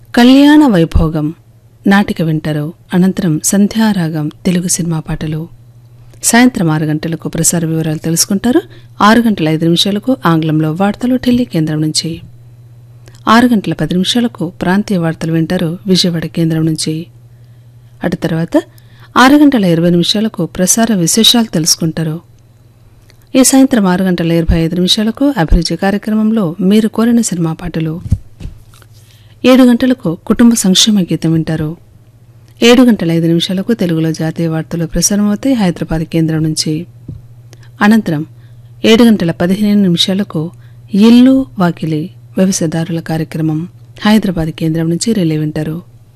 కళ్యాణ వైభోగం నాటిక వింటారు అనంతరం సంధ్యారాగం తెలుగు సినిమా పాటలు సాయంత్రం ఆరు గంటలకు ప్రసార వివరాలు తెలుసుకుంటారు ఆరు గంటల ఐదు నిమిషాలకు ఆంగ్లంలో వార్తలు ఢిల్లీ కేంద్రం నుంచి ఆరు గంటల పది నిమిషాలకు ప్రాంతీయ వార్తలు వింటారు విజయవాడ కేంద్రం నుంచి అటు తర్వాత ఆరు గంటల ఇరవై నిమిషాలకు ప్రసార విశేషాలు తెలుసుకుంటారు ఈ సాయంత్రం ఆరు గంటల ఇరవై ఐదు నిమిషాలకు అభిరుచి కార్యక్రమంలో మీరు కోరిన సినిమా పాటలు ఏడు గంటలకు కుటుంబ సంక్షేమ గీతం వింటారు ఏడు గంటల ఐదు నిమిషాలకు తెలుగులో జాతీయ వార్తలు ప్రసారమవుతాయి హైదరాబాద్ కేంద్రం నుంచి అనంతరం ఏడు గంటల పదిహేను నిమిషాలకు ఇల్లు వాకిలి వ్యవసాయదారుల కార్యక్రమం హైదరాబాద్ కేంద్రం నుంచి రిలే వింటారు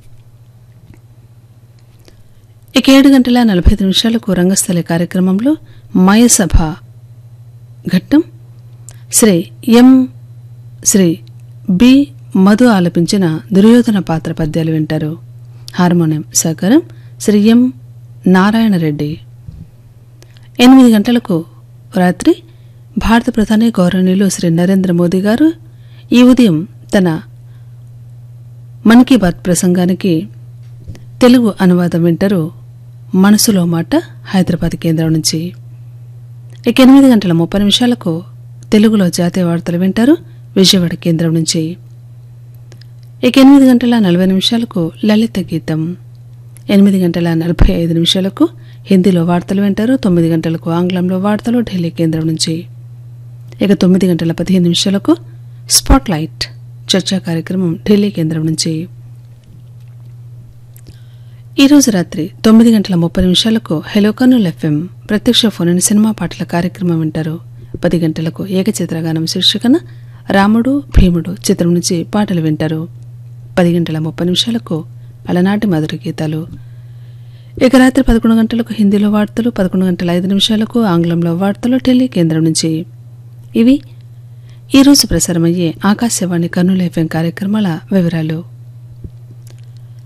ఇక ఏడు గంటల నలభై ఐదు నిమిషాలకు రంగస్థలి కార్యక్రమంలో మయసభ ఘట్టం శ్రీ ఎం శ్రీ బి మధు ఆలపించిన దుర్యోధన పాత్ర పద్యాలు వింటారు హార్మోనియం సహకారం శ్రీ ఎం నారాయణరెడ్డి ఎనిమిది గంటలకు రాత్రి భారత ప్రధాని గౌరవనీయులు శ్రీ నరేంద్ర మోదీ గారు ఈ ఉదయం తన మన్ కీ బాత్ ప్రసంగానికి తెలుగు అనువాదం వింటారు మనసులో మాట హైదరాబాద్ కేంద్రం నుంచి ఇక ఎనిమిది గంటల ముప్పై నిమిషాలకు తెలుగులో జాతీయ వార్తలు వింటారు విజయవాడ కేంద్రం నుంచి ఇక ఎనిమిది గంటల నలభై నిమిషాలకు లలిత గీతం ఎనిమిది గంటల నలభై ఐదు నిమిషాలకు హిందీలో వార్తలు వింటారు తొమ్మిది గంటలకు ఆంగ్లంలో వార్తలు ఢిల్లీ కేంద్రం నుంచి ఇక తొమ్మిది గంటల పదిహేను నిమిషాలకు స్పాట్ లైట్ చర్చా కార్యక్రమం ఢిల్లీ కేంద్రం నుంచి ఈరోజు రాత్రి తొమ్మిది గంటల ముప్పై నిమిషాలకు హెలో కర్నూల్ ఎఫ్ఎం ప్రత్యక్ష ఫోన్ ఇన్ సినిమా పాటల కార్యక్రమం వింటారు పది గంటలకు ఏకచిత్రగానం శీర్షికన రాముడు భీముడు చిత్రం నుంచి పాటలు వింటారు పది గంటల ముప్పై నిమిషాలకు అలనాటి మధుర గీతాలు ఇక రాత్రి పదకొండు గంటలకు హిందీలో వార్తలు పదకొండు గంటల ఐదు నిమిషాలకు ఆంగ్లంలో వార్తలు ఢిల్లీ కేంద్రం నుంచి ఇవి ఈరోజు ప్రసారమయ్యే ఆకాశవాణి కర్నూలు ఎఫ్ఎం కార్యక్రమాల వివరాలు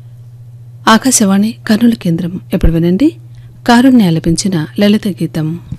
ఆకాశవాణి కర్నూలు కేంద్రం ఎప్పుడు వినండి కారుణ్య ఆలపించిన లలిత గీతం